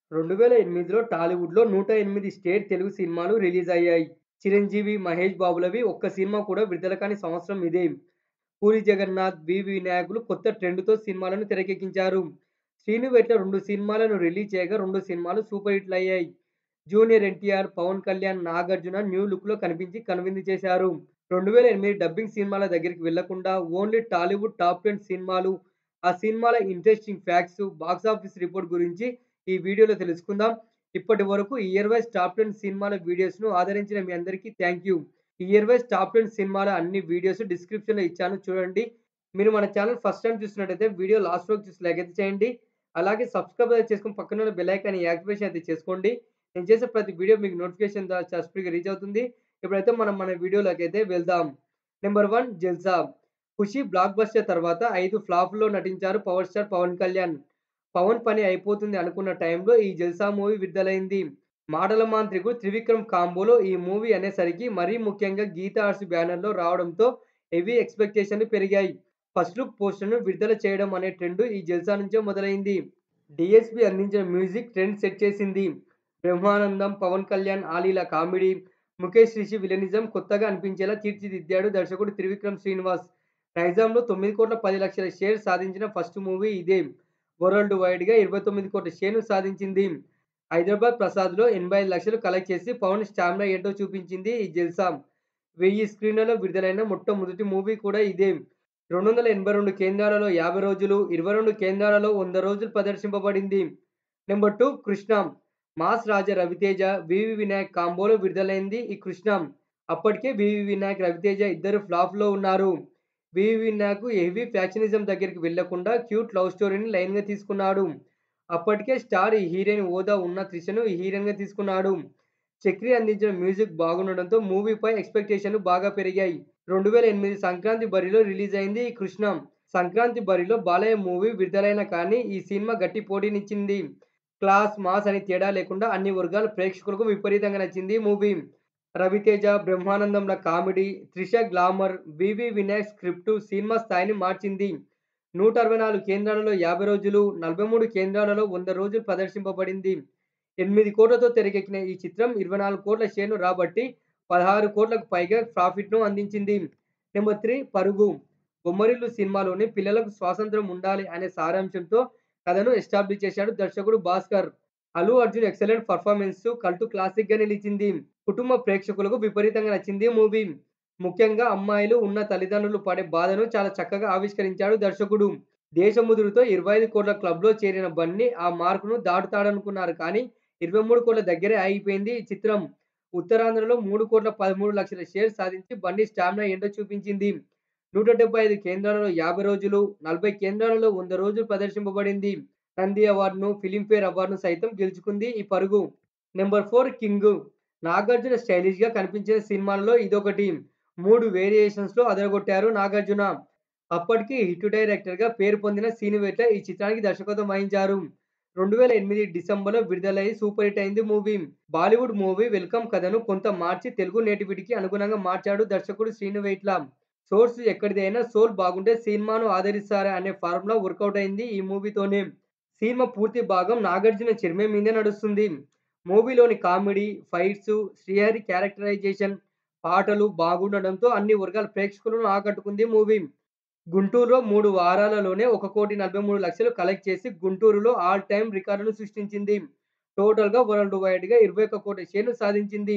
2008లో టాలీవుడ్‌లో 108 స్టేట్ తెలుగు సినిమాలు రిలీజ్ అయ్యాయి. చిరంజీవి, మహేష్ బాబులవి ఒక్క సినిమా కూడా విడుదల కాని సంవత్సరం ఇదే. పూరి జగన్నాథ్, వివి వినాయకులు కొత్త ట్రెండ్‌తో సినిమాలను తెరకెక్కించారు. శ్రీను వైట్ల 2 సినిమాలను రిలీజ్ చేయగా 2 సినిమాలు సూపర్ హిట్‌లయ్యాయి. జూనియర్ ఎన్టీఆర్, పవన్ కళ్యాణ్, నాగార్జున న్యూ లుక్‌లో కనిపించి కనువిందు చేశారు. 2008 డబ్బింగ్ సినిమాల దగ్గరికి వెళ్లకుండా ఓన్లీ టాలీవుడ్ టాప్ 10 సినిమాలు, ఆ సినిమాల ఇంట్రెస్టింగ్ ఫ్యాక్ట్స్, బాక్సాఫీస్ రిపోర్ట్ గురించి ఈ వీడియోలో తెలుసుకుందాం. ఇప్పటి వరకు ఇయర్ వైస్ టాప్ 10 సినిమాల వీడియోస్‌ను ఆదరించిన మీ అందరికీ థాంక్యూ. ఇయర్ వైస్ టాప్ 10 సినిమాల అన్ని వీడియోస్ డిస్క్రిప్షన్‌లో ఇచ్చాను చూడండి. మీరు మన ఛానల్ ఫస్ట్ టైమ్ చూస్తున్నట్టయితే వీడియో లాస్ట్ వరకు చూసి లైక్ అయితే చేయండి. అలాగే సబ్స్క్రైబ్ అయితే చేసుకొని పక్కన ఉన్న బెల్ ఐకాన్ యాక్టివేషన్ అయితే చేసుకోండి. నేను చేసే ప్రతి వీడియో మీకు నోటిఫికేషన్ ద్వారా చాలా స్పీడ్‌గా రీచ్ అవుతుంది. ఇప్పుడైతే మనం మన వీడియోలోకైతే వెళ్దాం. Number 1 Jalsa. 'Kushi' blockbuster తర్వాత 5 ఫ్లాపుల్లో నటించారు పవర్ స్టార్ పవన్ కళ్యాణ్. పవన్ పని అయిపోతుంది అనుకున్న టైంలో ఈ 'జల్సా' మూవీ విడుదలైంది. మాటల మాంత్రికుడు, త్రివిక్రమ్ కాంబోలో ఈ మూవీ అనేసరికి మరీ ముఖ్యంగా గీతా ఆర్ట్స్ బ్యానర్‌లో రావడంతో హెవీ ఎక్స్‌పెక్టేషన్‌లు పెరిగాయి. ఫస్ట్ లుక్ పోస్టర్‌ను విడుదల చేయడం అనే ట్రెండ్ ఈ 'జల్సా' నుంచే మొదలైంది. డీఎస్‌పీ అందించిన మ్యూజిక్ ట్రెండ్ సెట్ చేసింది. బ్రహ్మానందం, పవన్ కళ్యాణ్, ఆలీల కామెడీ, ముఖేష్ రిషి విలనిజం కొత్తగా అనిపించేలా తీర్చిదిద్దాడు దర్శకుడు త్రివిక్రమ్ శ్రీనివాస్. నైజాంలో 9 కోట్ల 10 లక్షల షేర్ సాధించిన ఫస్ట్ మూవీ ఇదే. వరల్డ్ వైడ్‌గా 29 కోట్ల షేర్‌ను సాధించింది. హైదరాబాద్ ప్రసాద్‌లో 85 లక్షలు కలెక్ట్ చేసి పవన్ స్టామినా ఏంటో చూపించింది ఈ 'జల్సా'. 1000 స్క్రీన్లలో విడుదలైన మొట్టమొదటి మూవీ కూడా ఇదే. 282 కేంద్రాలలో 50 రోజులు, 22 కేంద్రాలలో 100 రోజులు ప్రదర్శింపబడింది. Number 2 Krishna. Mass Raja Ravi Teja, V V Vinayak కాంబోలో విడుదలైంది ఈ 'కృష్ణ'. అప్పటికే వివి వినాయక్, రవితేజ ఇద్దరూ ఫ్లాప్‌లో ఉన్నారు. వివి వినాయక్ హెవీ ఫ్యాక్షనిజం దగ్గరికి వెళ్లకుండా క్యూట్ లవ్ స్టోరీని లైన్‌గా తీసుకున్నాడు. అప్పటికే స్టార్ హీరోయిన్ హోదా ఉన్న త్రిషను హీరోయిన్‌గా తీసుకున్నాడు. చక్రి అందించిన మ్యూజిక్ బాగుండడంతో మూవీపై ఎక్స్‌పెక్టేషన్‌లు బాగా పెరిగాయి. 2008 సంక్రాంతి బరిలో రిలీజ్ అయింది ఈ 'కృష్ణ'. సంక్రాంతి బరిలో బాలయ్య మూవీ విడుదలైనా కానీ ఈ సినిమా గట్టి పోటీనిచ్చింది. క్లాస్, మాస్ అని తేడా లేకుండా అన్ని వర్గాల ప్రేక్షకులకు విపరీతంగా నచ్చింది ఈ మూవీ. రవితేజ, బ్రహ్మానందంల comedy, Trisha glamour, V V Vinayak script సినిమా స్థాయిని మార్చింది. 164 కేంద్రాలలో 50 రోజులు, 43 కేంద్రాలలో 100 రోజులు ప్రదర్శింపబడింది. 8 కోట్లతో తెరకెక్కిన ఈ చిత్రం 24 కోట్ల షేర్‌ను రాబట్టి 16 కోట్లకు పైగా ప్రాఫిట్‌ను అందించింది. నెంబర్ 3 పరుగు. బొమ్మరిల్లు సినిమాలోని పిల్లలకు స్వాతంత్ర్యం ఉండాలి అనే సారాంశంతో కథను ఎస్టాబ్లిష్ చేశాడు దర్శకుడు Bhaskar. Allu Arjun excellent performance cult క్లాసిక్‌గా నిలిచింది. కుటుంబ ప్రేక్షకులకు విపరీతంగా నచ్చింది మూవీ. ముఖ్యంగా అమ్మాయిలు ఉన్న తల్లిదండ్రులు పడే బాధను చాలా చక్కగా ఆవిష్కరించాడు దర్శకుడు. దేశముదురుతో 25 కోట్ల క్లబ్‌లో చేరిన బన్నీ ఆ మార్కును దాటుతాడనుకున్నారు కానీ 23 కోట్ల దగ్గరే ఆగిపోయింది ఈ చిత్రం. ఉత్తరాంధ్రలో 3 కోట్ల 13 లక్షల షేర్ సాధించి బన్నీ స్టామినా ఏంటో చూపించింది. 175 కేంద్రాలలో 50 రోజులు, 40 కేంద్రాలలో 100 రోజులు ప్రదర్శింపబడింది. నంది అవార్డును, ఫిల్మ్‌ఫేర్ అవార్డును సైతం గెలుచుకుంది ఈ 'పరుగు'. Number 4 king. నాగార్జున స్టైలిష్‌గా కనిపించిన సినిమాలలో ఇదొకటి. మూడు వేరియేషన్స్‌లో అదరగొట్టారు నాగార్జున. అప్పటికి హిట్ డైరెక్టర్‌గా పేరు పొందిన శ్రీనువైట్ల ఈ చిత్రానికి దర్శకత్వం వహించారు. 2008 డిసెంబర్‌లో విడుదలై సూపర్ హిట్ అయింది మూవీ. బాలీవుడ్ మూవీ 'వెల్కమ్' కథను కొంత మార్చి తెలుగు నేటివిటీకి అనుగుణంగా మార్చాడు దర్శకుడు శ్రీనువైట్ల. సోర్స్ ఎక్కడిది అయినా సోల్ బాగుంటే సినిమాను ఆదరిస్తారే అనే ఫార్ములా వర్కౌట్ అయింది ఈ మూవీతోనే. సినిమా పూర్తి భాగం నాగార్జున చర్మం మీదే నడుస్తుంది. మూవీలోని కామెడీ, ఫైట్స్, శ్రీహరి క్యారెక్టరైజేషన్, పాటలు బాగుండడంతో అన్ని వర్గాల ప్రేక్షకులను ఆకట్టుకుంది మూవీ. గుంటూరులో మూడు వారాలలోనే ఒక కోటి నలభై మూడు లక్షలు కలెక్ట్ చేసి గుంటూరులో ఆల్ టైమ్ రికార్డును సృష్టించింది. టోటల్‌గా వరల్డ్ వైడ్‌గా 21 కోట్ల షేర్‌ను సాధించింది.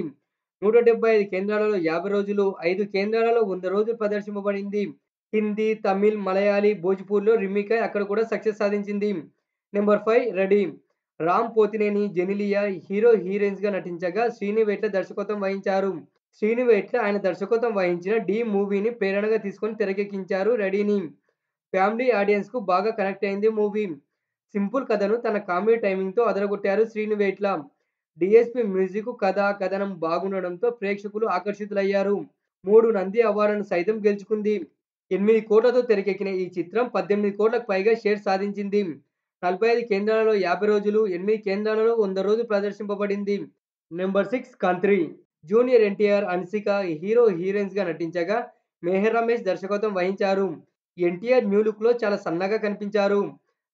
175 కేంద్రాలలో 50 రోజులు, 5 కేంద్రాలలో 100 రోజులు ప్రదర్శింపబడింది. హిందీ, తమిళ్, మలయాళీ, భోజ్‌పూర్‌లో రీమేక్ అయి అక్కడ కూడా సక్సెస్ సాధించింది. Number 5 ready. Ram Pothineni, Genelia hero హీరోయిన్స్‌గా నటించగా శ్రీనువైట్ల దర్శకత్వం వహించారు. శ్రీనువైట్ల ఆయన దర్శకత్వం వహించిన 'ఢీ' మూవీని ప్రేరణగా తీసుకొని తెరకెక్కించారు 'రెడీ'ని. ఫ్యామిలీ ఆడియన్స్‌కు బాగా కనెక్ట్ అయింది మూవీ. సింపుల్ కథను తన కామెడీ టైమింగ్‌తో అదరగొట్టారు శ్రీనువైట్ల. డీఎస్‌పీ మ్యూజిక్, కథ, కథనం బాగుండడంతో ప్రేక్షకులు ఆకర్షితులయ్యారు. మూడు నంది అవార్డులను సైతం గెలుచుకుంది. 8 కోట్లతో తెరకెక్కిన ఈ చిత్రం 18 కోట్లకు పైగా షేర్ సాధించింది. 45 కేంద్రాలలో 50 రోజులు, 8 కేంద్రాలలో 100 రోజులు ప్రదర్శింపబడింది. Number 6 Kantri. Junior NTR, Hansika hero హీరోయిన్స్‌గా నటించగా మెహర్ రమేష్ దర్శకత్వం వహించారు. ఎన్టీఆర్ న్యూ లుక్‌లో చాలా సన్నగా కనిపించారు.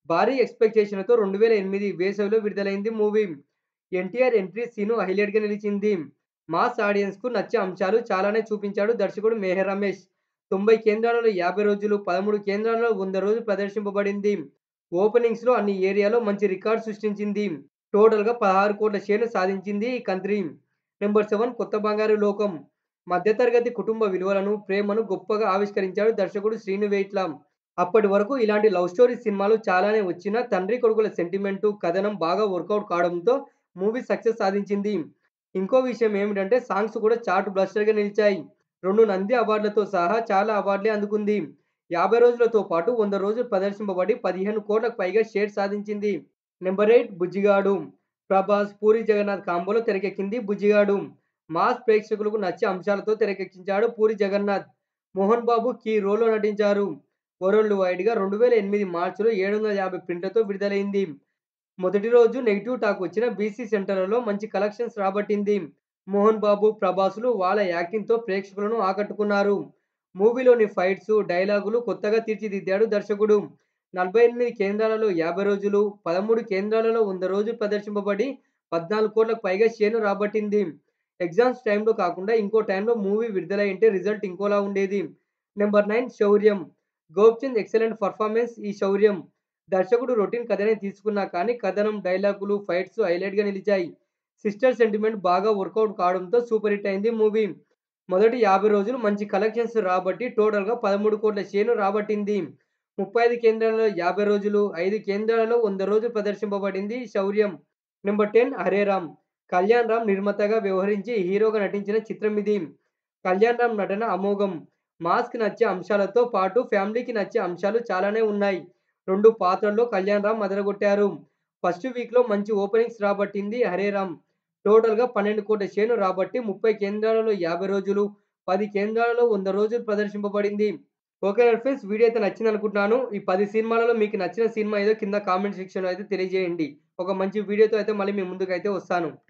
భారీ ఎక్స్‌పెక్టేషన్‌లతో 2008 వేసవిలో విడుదలైంది మూవీ. ఎన్టీఆర్ ఎంట్రీ సీను హైలైట్‌గా నిలిచింది. మాస్ ఆడియన్స్‌కు నచ్చే అంశాలు చాలానే చూపించాడు దర్శకుడు మెహర్ రమేష్. 90 కేంద్రాలలో 50 రోజులు, 13 కేంద్రాలలో 100 రోజులు ప్రదర్శింపబడింది. ఓపెనింగ్స్‌లో అన్ని ఏరియాలో మంచి రికార్డ్ సృష్టించింది. టోటల్‌గా 16 కోట్ల షేర్‌ను సాధించింది ఈ కంత్రి. నంబర్ 7 కొత్త బంగారు లోకం. మధ్యతరగతి కుటుంబ విలువలను, ప్రేమను గొప్పగా ఆవిష్కరించాడు దర్శకుడు శ్రీను వైట్ల. అప్పటి వరకు ఇలాంటి లవ్ స్టోరీ సినిమాలు చాలానే వచ్చినా తండ్రి కొడుకుల సెంటిమెంటు, కథనం బాగా వర్కౌట్ కావడంతో మూవీ సక్సెస్ సాధించింది. ఇంకో విషయం ఏమిటంటే సాంగ్స్ కూడా చార్ట్ బస్టర్‌గా నిలిచాయి. 2 నంది అవార్డులతో సహా చాలా అవార్డులే అందుకుంది. 50 రోజులతో పాటు 100 రోజులు ప్రదర్శింపబడి 15 కోట్లకు పైగా షేర్ సాధించింది. నంబర్ 8 బుజ్జిగాడు. ప్రభాస్, పూరి జగన్నాథ్ కాంబోలో తెరకెక్కింది 'బుజ్జిగాడు'. మాస్ ప్రేక్షకులకు నచ్చే అంశాలతో తెరకెక్కించాడు పూరి జగన్నాథ్. మోహన్ బాబు కీ రోల్‌లో నటించారు. వరల్డ్ వైడ్‌గా 2008 మార్చిలో 750 ప్రింట్లతో విడుదలైంది. మొదటి రోజు నెగెటివ్ టాక్ వచ్చినా బీసీ సెంటర్లలో మంచి కలెక్షన్స్ రాబట్టింది. మోహన్ బాబు, ప్రభాస్‌లు వాళ్ళ యాక్టింగ్‌తో ప్రేక్షకులను ఆకట్టుకున్నారు. మూవీలోని ఫైట్స్, డైలాగులు కొత్తగా తీర్చిదిద్దాడు దర్శకుడు. 48 కేంద్రాలలో 50 రోజులు, 13 కేంద్రాలలో 100 రోజులు ప్రదర్శింపబడి 14 కోట్లకు పైగా షేర్‌ను రాబట్టింది. ఎగ్జామ్స్ టైమ్‌లో కాకుండా ఇంకో టైమ్‌లో మూవీ విడుదలైంటే రిజల్ట్ ఇంకోలా ఉండేది. నంబర్ 9 శౌర్యం. గోపీచంద్ ఎక్సలెంట్ పెర్ఫార్మెన్స్ ఈ 'శౌర్యం'. దర్శకుడు రొటీన్ కథనే తీసుకున్నా కానీ కథనం, డైలాగులు, ఫైట్స్ హైలైట్‌గా నిలిచాయి. సిస్టర్ సెంటిమెంట్ బాగా వర్కౌట్ కావడంతో సూపర్ హిట్ అయింది మూవీ. మొదటి 50 రోజులు మంచి కలెక్షన్స్ రాబట్టి టోటల్‌గా 13 కోట్ల షేర్‌ను రాబట్టింది. 35 కేంద్రాలలో 50 రోజులు, 5 కేంద్రాలలో 100 రోజులు ప్రదర్శింపబడింది 'శౌర్యం'. నంబర్ 10 హరే రామ్. కళ్యాణ్ రామ్ నిర్మాతగా వ్యవహరించి హీరోగా నటించిన చిత్రమిది. కళ్యాణ్ రామ్ నటన అమోఘం. మాస్‌కి నచ్చే అంశాలతో పాటు ఫ్యామిలీకి నచ్చే అంశాలు చాలానే ఉన్నాయి. 2 పాత్రల్లో కళ్యాణ్ రామ్ అదరగొట్టారు. ఫస్ట్ వీక్‌లో మంచి ఓపెనింగ్స్ రాబట్టింది 'హరే రామ్'. టోటల్‌గా 12 కోట్ల షేర్‌ను రాబట్టి 30 కేంద్రాలలో 50 రోజులు, 10 కేంద్రాలలో 100 రోజులు ప్రదర్శింపబడింది. ఓకే ఫ్రెండ్స్ వీడియో అయితే నచ్చిందనుకుంటున్నాను. ఈ 10 సినిమాలలో మీకు నచ్చిన సినిమా ఏదో కింద కామెంట్ సెక్షన్‌లో అయితే తెలియజేయండి. ఒక మంచి వీడియోతో అయితే మళ్ళీ మీ ముందుకైతే వస్తాను.